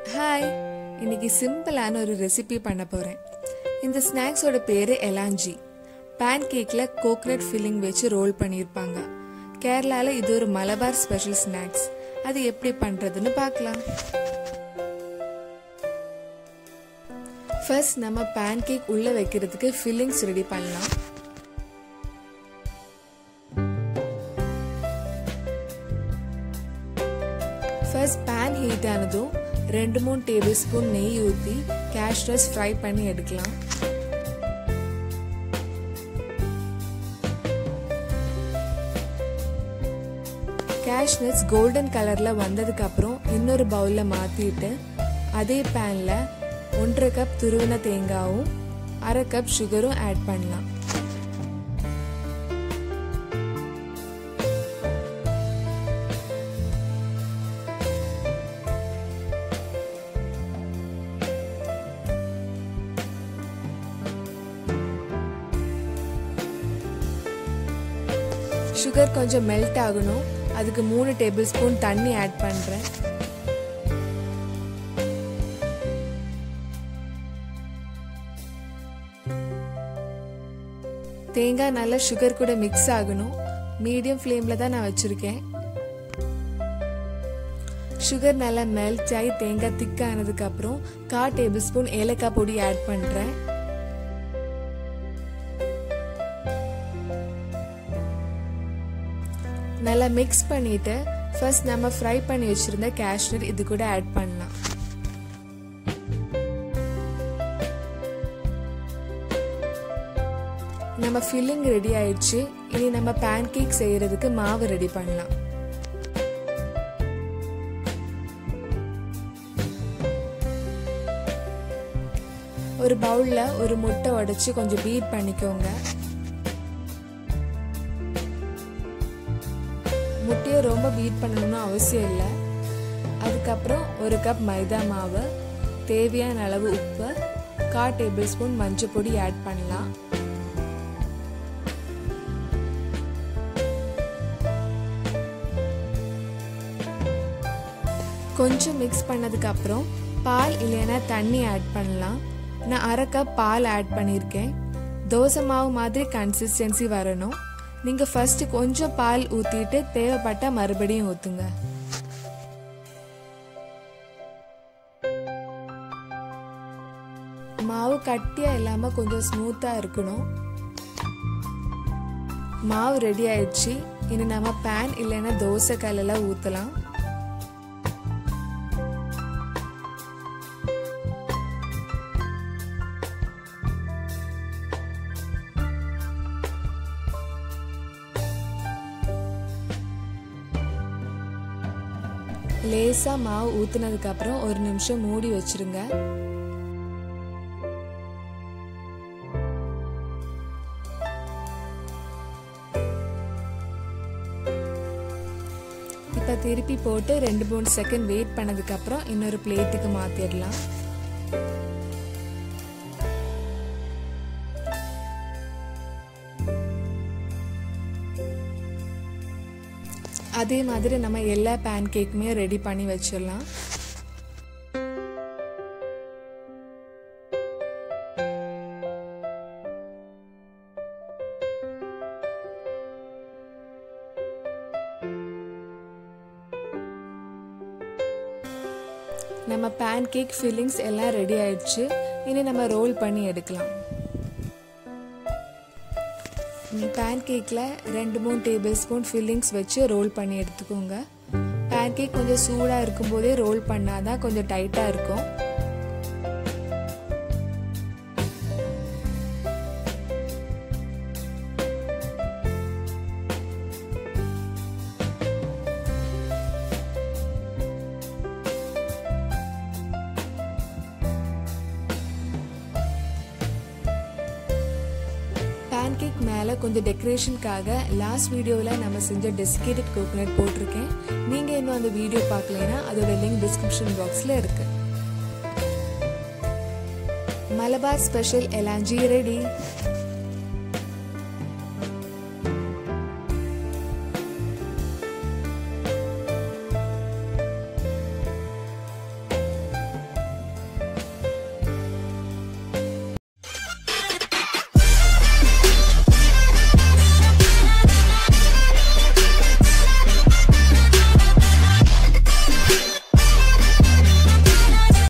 hi இன்னைக்கு சிம்பிளான ஒரு ரெசிபி பண்ண போகிறேன் இந்த ஸ்நாக்ஸோட பேர் எலாஞ்சி பேன் கேக்கில் கோகனட் ஃபில்லிங் வச்சு ரோல் பண்ணியிருப்பாங்க கேரளாவில் இது ஒரு மலபார் ஸ்பெஷல் ஸ்நாக்ஸ் அது எப்படி பண்ணுறதுன்னு பார்க்கலாம் ஃபர்ஸ்ட் நம்ம பேன் கேக் உள்ளே வைக்கிறதுக்கு ஃபில்லிங்ஸ் ரெடி பண்ணலாம் ஃபர்ஸ்ட் பேன் ஹீட் ஆனதும் ரெண்டு மூணு டேபிள் ஸ்பூன் நெய் ஊற்றி கேஷ்னட்ஸ் ஃப்ரை பண்ணி எடுக்கலாம் கேஷ்னட்ஸ் கோல்டன் கலரில் வந்ததுக்கு அப்புறம் இன்னொரு பவுலில் மாற்றிட்டு அதே பேனில் ஒன்றரை கப் துருவின தேங்காவும் அரை கப் சுகரும் ஆட் பண்ணலாம் சுகர் கொஞ்சம் மெல்ட் ஆகணும் அதுக்கு மூணு டேபிள் ஸ்பூன் தண்ணி ஆட் பண்ணுறேன் தேங்காய் நல்லா சுகர் கூட மிக்ஸ் ஆகணும் மீடியம் ஃப்ளேமில் தான் நான் வச்சுருக்கேன் சுகர் நல்லா மெல்ட் ஆகி தேங்காய் திக்கானதுக்கு அப்புறம் கா டேபிள் ஸ்பூன் ஏலக்காய் பொடி ஆட் பண்ணுறேன் நல்லா மிக்ஸ் பண்ணிட்டு ஃபர்ஸ்ட் நம்ம ஃப்ரை பண்ணி வச்சிருந்த கேஷ்நட் இது கூட ஆட் பண்ணலாம் நம்ம ஃபில்லிங் ரெடி ஆயிடுச்சு இனி நம்ம பேன் கேக் செய்யறதுக்கு மாவு ரெடி பண்ணலாம் ஒரு பவுல்ல ஒரு முட்டை உடைச்சு கொஞ்சம் பீட் பண்ணிக்கோங்க முட்டையை ரொம்ப பீட் பண்ணணும்னு அவசியம் இல்லை அதுக்கப்புறம் ஒரு கப் மைதா மாவு தேவையான அளவு உப்பு கா டேபிள் ஸ்பூன் மஞ்சள் பொடி ஆட் பண்ணலாம் கொஞ்சம் மிக்ஸ் பண்ணதுக்கு அப்புறம் பால் இல்லைன்னா தண்ணி ஆட் பண்ணலாம் நான் அரை கப் பால் ஆட் பண்ணியிருக்கேன் தோசை மாவு மாதிரி கன்சிஸ்டன்சி வரணும் நீங்க ஃபர்ஸ்ட் கொஞ்சம் பால் ஊத்திட்டு தேவைப்பட்டா மறுபடியும் ஊத்துங்க மாவு கட்டியா இல்லாம கொஞ்சம் ஸ்மூத்தா இருக்கணும் மாவு ரெடி ஆயிடுச்சு இனி நம்ம பேன் இல்லைன்னா தோசை கல்லில் ஊற்றலாம் லேசா மாவு ஊத்துனதுக்கு அப்புறம் ஒரு நிமிஷம் மூடி வச்சிருங்க இப்ப திருப்பி போட்டு ரெண்டு மூணு செகண்ட் வெயிட் பண்ணதுக்கு அப்புறம் இன்னொரு பிளேட்டுக்கு மாத்திடலாம் அதே மாதிரி நம்ம எல்லா பேன் கேக்குமே ரெடி பண்ணி வச்சிடலாம் நம்ம பேன் கேக் ஃபில்லிங்ஸ் எல்லாம் ரெடி ஆயிடுச்சு இனி நம்ம ரோல் பண்ணி எடுக்கலாம் பேன் கேக்கில் ரெண்டு மூணு டேபிள் ஸ்பூன் ஃபில்லிங்ஸ் வச்சு ரோல் பண்ணி எடுத்துக்கோங்க பேன் கேக் கொஞ்சம் சூடாக இருக்கும்போதே ரோல் பண்ணாதான் கொஞ்சம் டைட்டாக இருக்கும் பேன் கேக் மேலே கொஞ்சம் டெக்கரேஷனுக்காக லாஸ்ட் வீடியோவில் நம்ம செஞ்ச டெசிகேட்டட் கோகோனட் போட்டிருக்கேன் நீங்கள் இன்னும் அந்த வீடியோ பார்க்கலைன்னா அதோட லிங்க் டிஸ்கிரிப்ஷன் பாக்ஸில் இருக்கு மலபார் ஸ்பெஷல் எலாஞ்சி ரெடி